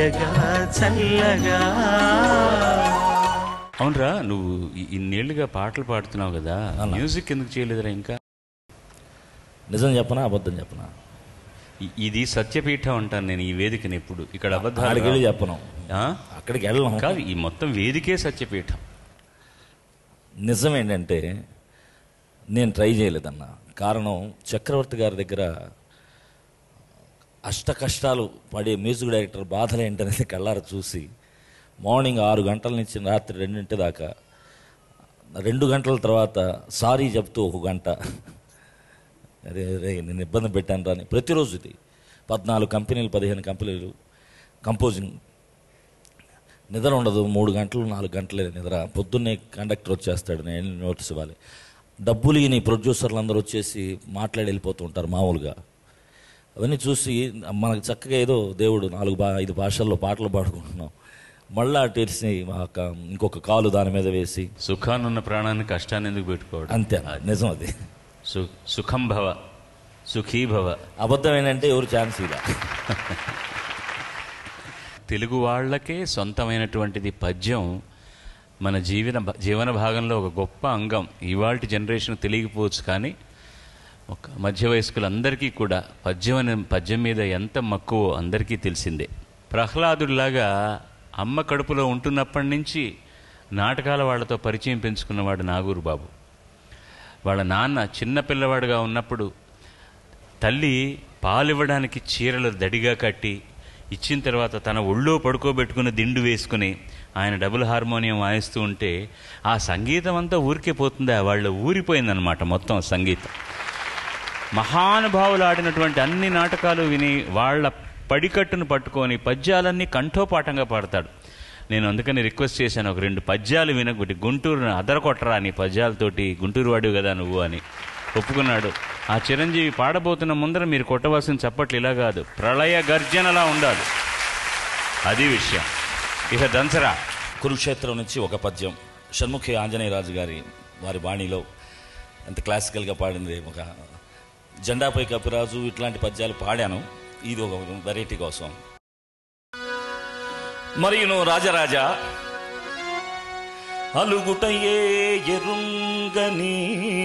తీయగా చల్లగా అవునరా నువ్వు ఇ- ఇన్నేళ్లుగా పాటలు పాడుతున్నావు కదా అలా. మ్యూజిక్ ఎందుకు చేయలేదురా ఇంకా నిజం చెప్పనా అబద్ధం చెప్పనా ఇ- ఇది సత్యపీఠం అంటాను నేను ఈ వేదికని ఎప్పుడు ఇక్కడ అక్కడికి వెళ్ళి అబద్ధాలు చెప్పను ఆ? అక్కడికి వెళ్ళను కాదు ఈ మొత్తం వేదికే సత్యపీఠం నిజం ఏంటంటే నేను ట్రై చేయలేదన్న కారణం చక్రవర్తి గారి దగ్గర అష్ట కష్టాలు పడే మ్యూజిక్ డైరెక్టర్ బాధలు ఏంటనేది కళ్ళారా చూసి మార్నింగ్ ఆరు గంటల నుంచి రాత్రి రెండింటి దాకా రెండు గంటల తర్వాత సారీ చెప్తూ ఒక గంట అరే రే నేను ఇబ్బంది పెట్టాను రాని ప్రతిరోజు ఇది పద్నాలుగు కంపెనీలు పదిహేను కంపెనీలు కంపోజింగ్ నిద్ర ఉండదు మూడు గంటలు నాలుగు గంటలే నిద్ర పొద్దున్నే కండక్టర్ వచ్చేస్తాడు నేను నోటీస్ ఇవ్వాలి డబ్బులు ఈ ప్రొడ్యూసర్లు అందరూ వచ్చేసి మాట్లాడి వెళ్ళిపోతూ ఉంటారు మామూలుగా అవన్నీ చూసి మనకు చక్కగా ఏదో దేవుడు నాలుగు బా ఐదు భాషల్లో పాటలు పాడుకుంటున్నాం మళ్ళా తెరిచి మా అక్క ఇంకొక కాలు దాని మీద వేసి సుఖానున్న ప్రాణాన్ని కష్టాన్ని ఎందుకు పెట్టుకోవడం అంతే నిజం అది సు- సుఖం భవ సుఖీ భవ అబద్ధం ఏంటంటే ఎవరు ఛాన్స్ ఇలా తెలుగు వాళ్ళకే సొంతమైనటువంటిది పద్యం మన జీవన జీవన భాగంలో ఒక గొప్ప అంగం ఇవాళ జనరేషన్ తెలియకపోవచ్చు కానీ ఒక మధ్య వయస్కులందరికీ కూడా పద్యం అనే పద్యం మీద ఎంత మక్కువ అందరికీ తెలిసిందే ప్రహ్లాదుడిలాగా అమ్మ కడుపులో ఉంటున్నప్పటి నుంచి నాటకాల వాళ్ళతో పరిచయం పెంచుకున్నవాడు నాగూరు బాబు వాళ్ళ నాన్న చిన్న పిల్లవాడుగా ఉన్నప్పుడు తల్లి పాలివ్వడానికి చీరలు దడిగా కట్టి ఇచ్చిన తర్వాత తన ఒళ్ళో పడుకోబెట్టుకుని దిండు వేసుకుని ఆయన డబుల్ హార్మోనియం వాయిస్తూ ఉంటే ఆ సంగీతం అంతా ఊరికే పోతుందా వాళ్ళ ఊరిపోయిందనమాట మొత్తం సంగీతం మహానుభావులు ఆడినటువంటి అన్ని నాటకాలు విని వాళ్ళ పడికట్టును పట్టుకొని పద్యాలన్నీ కంఠోపాఠంగా పాడతాడు నేను అందుకని రిక్వెస్ట్ చేశాను ఒక రెండు పద్యాలు వినకొట్టి గుంటూరు అదరకొట్టరా నీ పద్యాలతోటి గుంటూరు వాడివి కదా నువ్వు అని ఒప్పుకున్నాడు ఆ చిరంజీవి పాడబోతున్న ముందర మీరు కొట్టవలసిన చప్పట్లు ఇలా కాదు ప్రళయ గర్జనలా ఉండాలి అది విషయం ఇక దంసరా కురుక్షేత్రం నుంచి ఒక పద్యం షణ్ముఖి ఆంజనేయరాజు గారి వారి బాణీలో ఎంత క్లాసికల్గా పాడింది ఒక జెండాపై కపిరాజు ఇట్లాంటి పద్యాలు పాడాను ఇది ఒక వెరైటీ కోసం మరియును రాజరాజా అలుగుటయే ఎరుంగని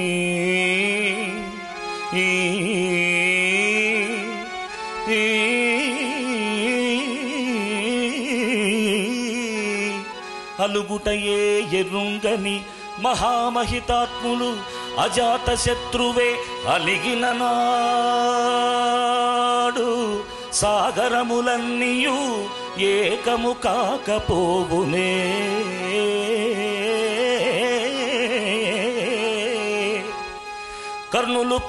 ఈ ఈ అలుగుటయే ఎరుంగని మహామహితాత్ములు అజాత శత్రువే అలిగిన నాడు సాగరములన్నీయు ఏకము కాకపోవునే కర్ణులు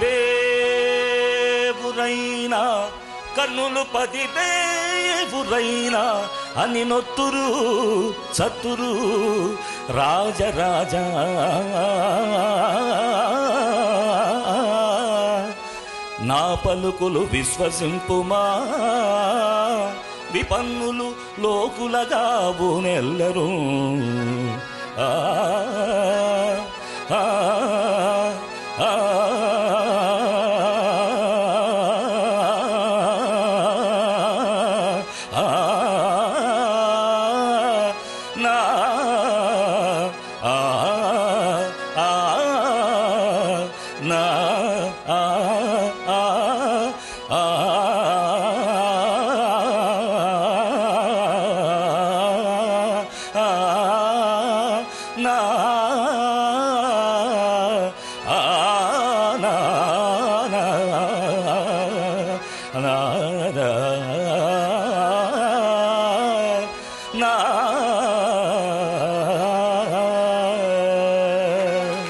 పదివేవురైనా కర్ణులు పదివేవురైనా అని నొత్తురు చతురు రాజరాజా నా పలుకులు విశ్వసింపుమా విపన్నులు లోకులగావు నెల్లరు ఆ ఆ, ఆ, ఆ, నా ఆ, ఆ, నా ఆ, ఆ, ఆ, ఆ, నా ఆ, నా, నా, నా, నా, నా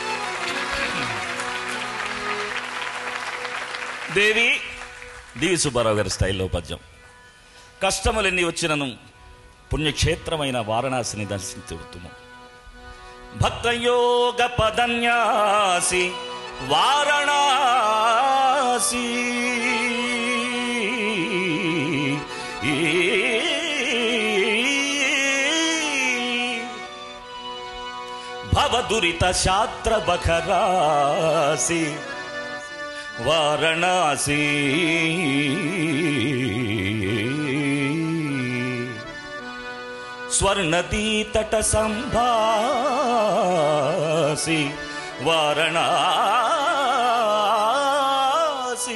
దేవి దివి సుబ్బారావు గారి స్టైల్లో పద్యం కష్టములెన్ని వచ్చినను పుణ్యక్షేత్రమైన వారణాసిని దర్శించుతుము భక్తయోగ పదన్యాసి వారణాసి భవదురిత శాస్త్ర బఖరాసి వారణాసి స్వర్ణదీతట సంభాసి వారణాసి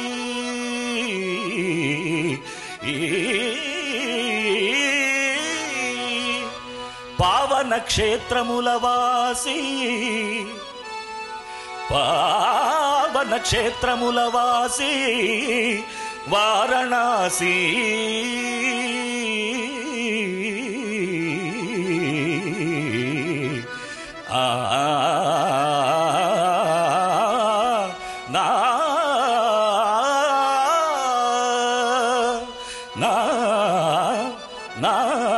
పావన క్షేత్రముల వాసి పావన క్షేత్రముల వాసి వారణాసి ఆ నా నా నా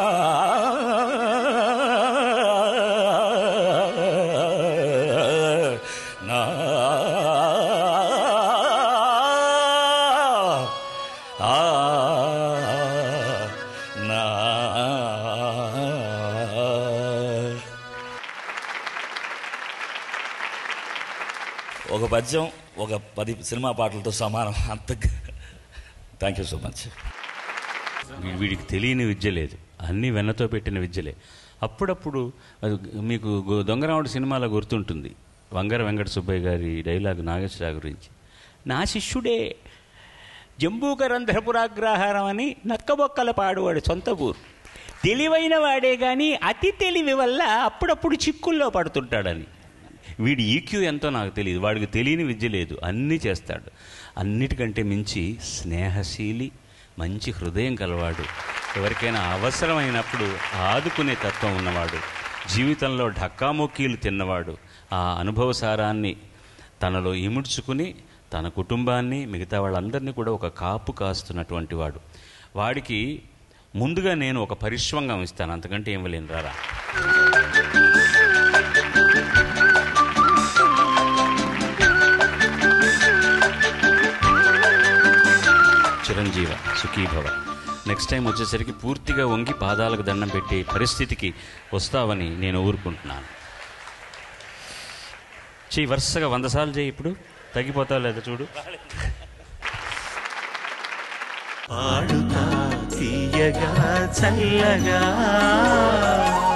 నా ఆ నా ఒక పద్యం ఒక పది సినిమా పాటలతో సమానం అంత థ్యాంక్ యూ సో మచ్ వీ- వీడికి తెలియని విద్య లేదు అన్నీ వెన్నతో పెట్టిన విద్యలే అప్పుడప్పుడు అది మీకు గు- దొంగరాముడు సినిమాలో గుర్తుంటుంది వంగర వెంకట సుబ్బయ్య గారి డైలాగ్ నాగేశ్వరరావు గురించి నా శిష్యుడే జంబూకరంధ్రపురాగ్రహారం అని నక్కబొక్కల పాడువాడు సొంత ఊరు తెలివైన వాడే కానీ అతి తెలివి వల్ల అప్పుడప్పుడు చిక్కుల్లో పడుతుంటాడని వీడి ఈక్యూ ఎంతో నాకు తెలియదు వాడికి తెలియని విద్య లేదు అన్నీ చేస్తాడు అన్నిటికంటే మించి స్నేహశీలి మంచి హృదయం కలవాడు ఎవరికైనా అవసరమైనప్పుడు ఆదుకునే తత్వం ఉన్నవాడు జీవితంలో ఢక్కాముక్కీలు తిన్నవాడు ఆ అనుభవసారాన్ని తనలో ఇముడ్చుకుని తన కుటుంబాన్ని మిగతా వాళ్ళందరినీ కూడా ఒక కాపు కాస్తున్నటువంటి వాడు వాడికి ముందుగా నేను ఒక పరిశ్వంగం ఇస్తాను అంతకంటే ఏం లేను రారా చిరంజీవ సుఖీభవ నెక్స్ట్ టైం వచ్చేసరికి పూర్తిగా వంగి పాదాలకు దండం పెట్టే పరిస్థితికి వస్తావని నేను ఊరుకుంటున్నాను చెయ్యి వరుసగా వంద సార్లు చేయి ఇప్పుడు తగ్గిపోతావు లేదా చూడు పాడుతా తీయగా చల్లగా